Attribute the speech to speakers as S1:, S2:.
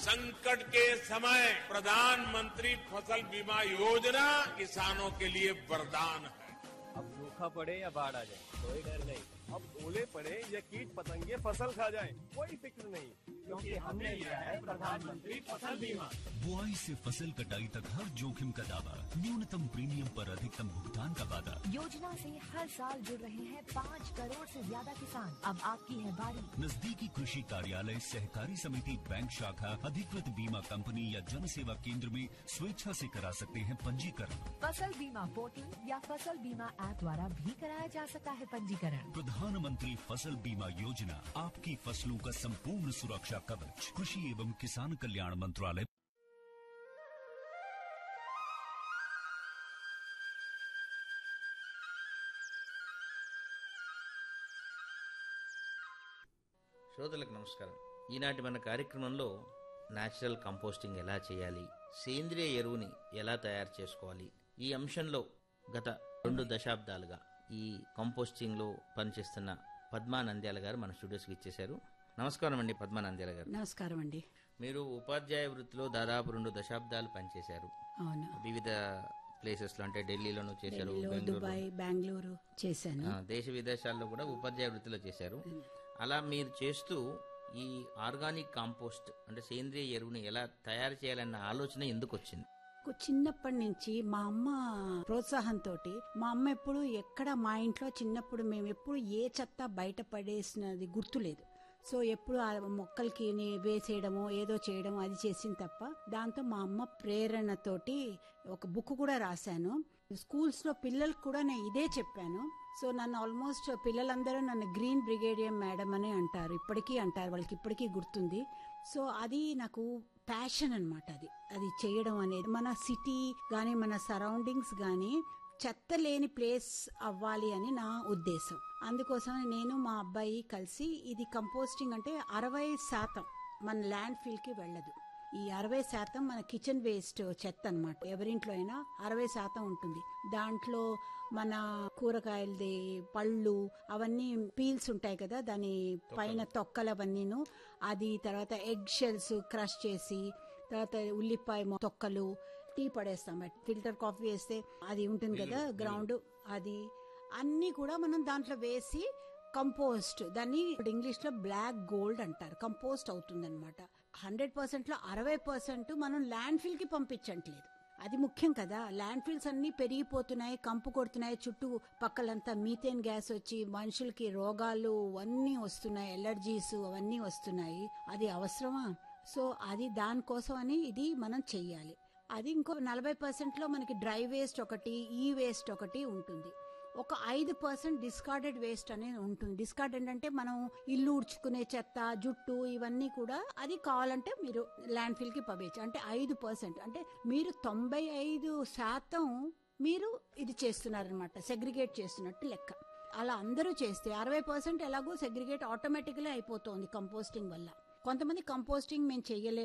S1: संकट के समय प्रधानमंत्री फसल बीमा योजना किसानों के लिए वरदान है
S2: अब सूखा पड़े या बाढ़ आ जाए कोई डर नहीं अब ओले पड़े या कीट पतंगे फसल खा जाए कोई फिक्र नहीं क्योंकि हमने लिया है प्रधानमंत्री फसल बीमा
S3: बुआई से फसल कटाई तक हर जोखिम का दावा न्यूनतम प्रीमियम पर अधिकतम भुगतान का वादा
S4: योजना से हर साल जुड़ रहे हैं पाँच करोड़ से ज्यादा किसान अब आपकी है बारी
S3: नजदीकी कृषि कार्यालय सहकारी समिति बैंक शाखा अधिकृत बीमा कंपनी या जन सेवा केंद्र में स्वेच्छा से करा सकते हैं पंजीकरण
S4: फसल बीमा पोर्टल या फसल बीमा ऐप द्वारा भी कराया जा सकता है पंजीकरण
S3: प्रधानमंत्री फसल बीमा योजना आपकी फसलों का संपूर्ण सुरक्षा कवच कृषि एवं किसान कल्याण मंत्रालय
S5: శ్రోతలకు నమస్కారం ఈనాటి మన కార్యక్రమంలో న్యాచురల్ కంపోస్టింగ్ ఎలా చేయాలి సేంద్రియ ఎరువుని ఎలా తయారు చేసుకోవాలి ఈ అంశంలో గత రెండు దశాబ్దాలుగా ఈ కంపోస్టింగ్ లో పనిచేస్తున్న పద్మా నంద్యాల గారు మన స్టూడియోస్కి ఇచ్చేశారు నమస్కారం అండి పద్మా నంద్యాల గారు
S6: నమస్కారం అండి
S5: మీరు ఉపాధ్యాయ వృత్తిలో దాదాపు రెండు దశాబ్దాలు పనిచేశారు
S6: అవును
S5: వివిధ ప్లేసెస్ లో అంటే ఢిల్లీలోనూ చేశారు
S6: ఢిల్లీలో
S5: బెంగళూరు
S6: దుబాయ్ బెంగళూరు చేశాను
S5: ఆ, దేశ విదేశాల్లో కూడా ఉపాధ్యాయ వృత్తిలో చేశారు అలా మీరు చేస్తూ ఈ ఆర్గానిక్ కాంపోస్ట్ అంటే సేంద్రియ ఎరువుని ఎలా తయారు చేయాలన్న ఆలోచన ఎందుకు వచ్చింది
S6: నాకు చిన్నప్పటి నుంచి మా అమ్మ ప్రోత్సాహంతో మా అమ్మ ఎప్పుడు ఎక్కడ మా ఇంట్లో చిన్నప్పుడు మేము ఎప్పుడు ఏ చెత్త బయట పడేసినది గుర్తులేదు సో ఎప్పుడు ఆ మొక్కలకి ని- వేసేయడము ఏదో చేయడము అది చేసింది తప్ప దాంతో మా అమ్మ ప్రేరణతోటి ఒక బుక్ కూడా రాశాను స్కూల్స్ లో పిల్లలకు కూడా నేను ఇదే చెప్పాను సో నన్ను ఆల్మోస్ట్ పిల్లలందరూ నన్ను గ్రీన్ బ్రిగేడియం మేడం అని అంటారు ఇప్పటికీ అంటారు వాళ్ళకి ఇప్పటికీ గుర్తుంది సో అది నాకు ప్యాషన్ అన్నమాట అది అది చేయడం అనేది మన సిటీ గాని మన సరౌండింగ్స్ గాని చెత్త లేని ప్లేస్ అవ్వాలి అని నా ఉద్దేశం అందుకోసం నేను మా అబ్బాయి కలిసి ఇది కంపోస్టింగ్ అంటే అరవై శాతం మన ల్యాండ్ ఫీల్ కి వెళ్ళదు ఈ అరవై శాతం మన కిచెన్ వేస్ట్ చెత్త అన్నమాట ఎవరింట్లో అయినా అరవై శాతం ఉంటుంది దాంట్లో మన కూరగాయలది పళ్ళు అవన్నీ పీల్స్ ఉంటాయి కదా దాని పైన తొక్కలు అవన్నీను అది తర్వాత ఎగ్ షెల్స్ క్రష్ చేసి తర్వాత ఉల్లిపాయ మొ- తొక్కలు టీ పడేస్తాం ఫిల్టర్ కాఫీ వేస్తే అది ఉంటుంది కదా గ్రౌండ్ అది అన్ని కూడా మనం దాంట్లో వేసి కంపోస్ట్ దాన్ని ఇంగ్లీష్ లో బ్లాక్ గోల్డ్ అంటారు కంపోస్ట్ అవుతుంది అనమాట హండ్రెడ్ పర్సెంట్ లో అరవై పర్సెంట్ మనం ల్యాండ్ ఫిల్ కి పంపించట్లేదు అది ముఖ్యం కదా ల్యాండ్ ఫిల్స్ అన్ని పెరిగిపోతున్నాయి కంపు కొడుతున్నాయి చుట్టూ పక్కలంతా మీథేన్ గ్యాస్ వచ్చి మనుషులకి రోగాలు అన్నీ వస్తున్నాయి ఎలర్జీస్ అవన్నీ వస్తున్నాయి అది అవసరమా సో అది దానికోసం అని ఇది మనం చెయ్యాలి అది ఇంకో నలభై పర్సెంట్ లో మనకి డ్రై వేస్ట్ ఒకటి ఈ వేస్ట్ ఒకటి ఉంటుంది ఒక ఐదు పర్సెంట్ డిస్కార్డెడ్ వేస్ట్ అనేది ఉంటుంది డిస్కార్డ్ ఏంటంటే మనం ఇల్లు ఉడ్చుకునే చెత్త జుట్టు ఇవన్నీ కూడా అది కావాలంటే మీరు ల్యాండ్ ఫిల్ కి పంపించు అంటే ఐదు పర్సెంట్ అంటే మీరు తొంభై ఐదు శాతం మీరు ఇది చేస్తున్నారనమాట సెగ్రిగేట్ చేస్తున్నట్టు లెక్క అలా అందరూ చేస్తే అరవై పర్సెంట్ ఎలాగో సెగ్రిగేట్ ఆటోమేటిక్లీ అయిపోతుంది కంపోస్టింగ్ వల్ల కొంతమంది కంపోస్టింగ్ మేము చెయ్యలేము